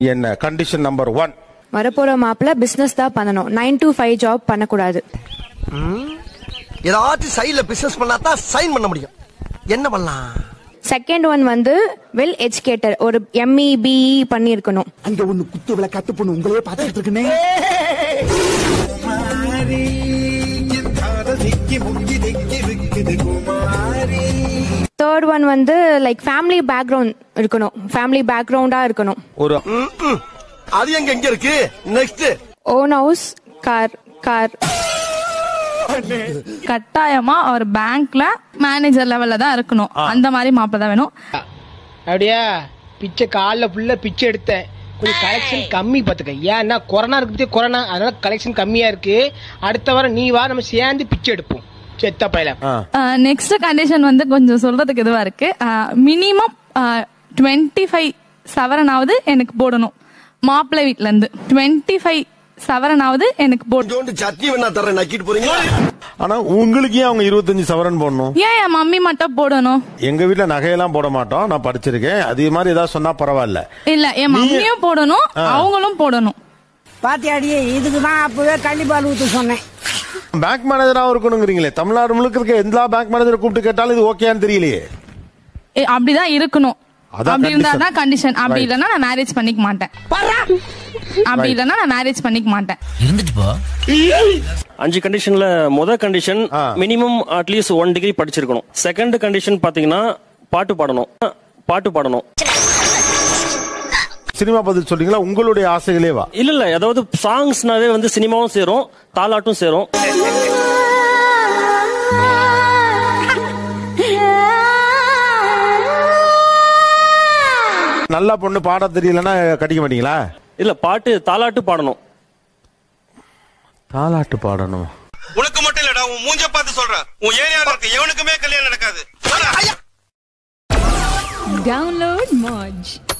என்ன condition number one வரப்போற மாப்பிள்ள பிசினஸ் தான் பண்ணணும் நைன் to ஃபைவ் ஜாப் பண்ணக்கூடாது ஏதாச்சும் சைடுல பிசினஸ் பண்ணா தான் சைன் பண்ண முடியும் என்ன பண்ணலாம் செகண்ட் ஒன் வந்து வெல் எஜுகேட்டட் ஒரு எம்இ பிஇ பண்ணியிருக்கணும் அங்க ஒண்ணு குத்து விளக்கு கத்து பொண்ணு உங்களையே பார்த்துட்டு இருக்குனே தேர்ட் ஒன் வந்து லைக் ஃபேமிலி பேக்ரவுண்ட் இருக்கணும் ஃபேமிலி பேக்ரவுண்டா இருக்கணும் ஒரு அது எங்க எங்க இருக்கு next own house car car கட்டாயமா அவர் பேங்க்ல மேனேஜர் லெவல்ல தான் இருக்கணும் அந்த மாதிரி மாப்பிள்ள தான் வேணும் அப்படியா பிச்சை காலில் ஃபுல்லாக பிச்சை எடுத்தேன் கொஞ்சம் கலெக்ஷன் கம்மி பார்த்துக்க ஏன்னா கொரோனா இருக்கு பத்தியா கொரோனா அதனால கலெக்ஷன் கம்மியா இருக்கு அடுத்த வாரம் நீ வா நம்ம சேர்ந்து பிச்சை எடுப்போம் செத்த பையல நெக்ஸ்ட் கண்டிஷன் வந்து கொஞ்சம் சொல்றதுக்கு இதுவா இருக்கு மினிமம் டுவெண்ட்டி ஃபைவ் சவரனாவது எனக்கு போடணும் மாப்பிள்ளை வீட்ல இருந்து டுவெண்ட்டி ஃபைவ் சவரனாவது எனக்கு போடணும் கொஞ்சோண்டு சட்னி வேணா தரேன் நக்கிட்டு போறீங்க ஆனா உங்களுக்கு ஏன் அவங்க இருபத்தஞ்சு சவரன் போடணும் ஏன் என் மம்மி மட்டும் போடணும் எங்க வீட்ல நகையெல்லாம் போட மாட்டோம் நான் படிச்சிருக்கேன் அதே மாதிரி ஏதாவது சொன்னா பரவாயில்ல இல்ல என் நீ- மம்மியும் போடணும் அவங்களும் போடணும் பாத்தியாடியே இதுக்கு தான் அப்பவே கள்ளிப்பால் ஊத்து சொன்னேன் பேங்க் மேனேஜரா இருக்கணுங்கிறீங்களே தமிழ்நாடு முழுக்க இருக்க எல்லா பேங்க் மேனேஜரை கூப்பிட்டு கேட்டாலும் இது ஓகேன்னு தெரியலையே ஏ, அப்படிதான் இருக்கணும் அதான் அப்படி இருந்தா condition. தான் கண்டிஷன் அப்படி Right. இல்லைன்னா நான் மேரேஜ் பண்ணிக்க மாட்டேன் அப்படி இல்லைன்னா நான் மேரேஜ் பண்ணிக்க மாட்டேன் அஞ்சு கண்டிஷன்ல முத கண்டிஷன் ஆ. மினிமம் அட்லீஸ்ட் ஒன் டிகிரி படிச்சிருக்கணும் செகண்ட் கண்டிஷன் பாத்தீங்கன்னா பாட்டு பாடணும் பாட்டு பாடணும் சினிமா பதில் சொல்றீங்களா உங்களுடைய ஆசைகளே வா இல்ல இல்ல அதாவது சாங்ஸ்னாவே வந்து சினிமாவும் சேரும் தாலாட்டும் சேரும் நல்ல பொண்ணு பாட தெரியலன்னா கட்டிக்க மாட்டீங்களா இல்ல பாட்டு தாலாட்டு பாடணும் தாலாட்டு பாடணும் உனக்கு மட்டும் இல்லடா உன் மூஞ்ச பார்த்து சொல்றேன் உன் ஏரியால இருக்க எவனுக்குமே கல்யாணம் நடக்காது Download Moj.